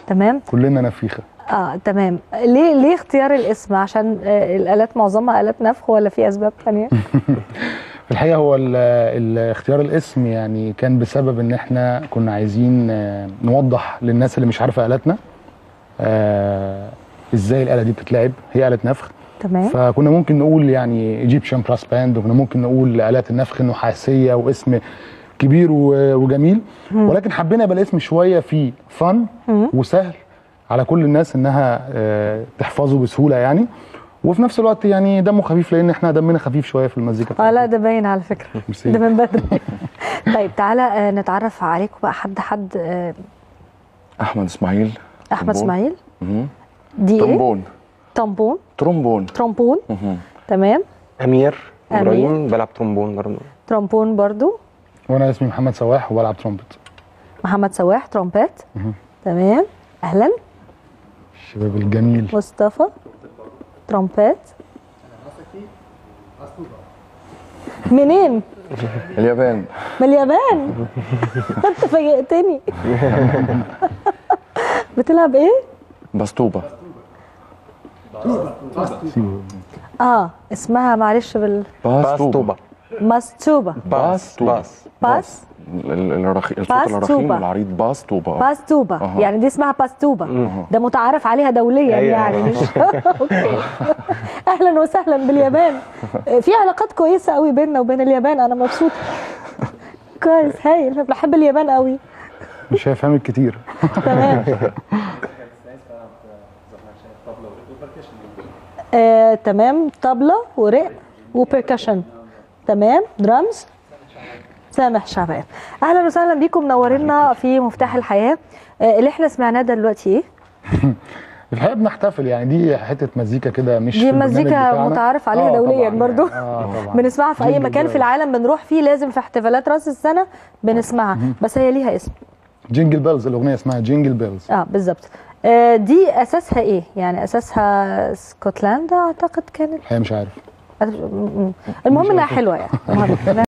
تمام كلنا نفيخه اه تمام ليه ليه اختيار الاسم عشان آه الالات معظمها الات نفخ ولا في اسباب ثانيه في الحقيقه هو ال- ال- اختيار الاسم يعني كان بسبب ان احنا كنا عايزين آه، نوضح للناس اللي مش عارفه الاتنا آه، ازاي الاله دي بتتلعب هي اله نفخ تمام فكنا ممكن نقول يعني ايجيبشن براس باند وكنا ممكن نقول الات النفخ النحاسيه واسم كبير و- وجميل ولكن حبينا يبقى الاسم شويه فيه فن وسهل على كل الناس انها آه، تحفظه بسهوله يعني وفي نفس الوقت يعني دمه خفيف لان احنا دمنا خفيف شويه في المزيكا اه لا ده باين على فكره ميرسي. ده من بدري طيب تعالى آه نتعرف عليكم بقى حد حد آه احمد اسماعيل احمد ترومبون. اسماعيل مهم. دي ايه ترومبون ترومبون ترومبون ترومبون مهم. تمام امير أمير. ابراهيم بلعب ترومبون برضه ترومبون برضو وانا اسمي محمد سواح وبلعب ترومبت محمد سواح ترومبات تمام اهلا الشباب الجميل مصطفى ترومبات منين؟ اليابان من اليابان انت فاجئتني بتلعب ايه؟ بستوبة اه اسمها معلش بال باستوبا ماستوبا باس باس باس ال- ال- الرخي... الصوت باستوبة. الرخيم والعريض باستوبا باستوبا أها. يعني دي اسمها باستوبا ده متعارف عليها دوليا أيوة. يعني مش اوكي اهلا وسهلا باليابان في علاقات كويسه قوي بيننا وبين اليابان انا مبسوطه كويس هايل أنا بحب اليابان قوي مش هيفهمك كتير تمام آه، تمام طبلة ورق وبركشن تمام درامز سامح شعبان اهلا وسهلا بيكم منورينا في مفتاح الحياه آه، اللي احنا سمعناه ده دلوقتي ايه في الحقيقه بنحتفل يعني دي حته مزيكا كده مش دي في البرنامج مزيكا بتاعنا. متعارف عليها آه دوليا طبعاً برضو. يعني. اه طبعا بنسمعها في اي جينجل مكان في بيلز. العالم بنروح فيه لازم في احتفالات راس السنه بنسمعها بس هي ليها اسم جينجل بيلز الاغنيه اسمها جينجل بيلز اه بالظبط آه، دي اساسها ايه يعني اساسها اسكتلندا اعتقد كانت الحقيقه مش عارف المهم انها حلوه يعني المهم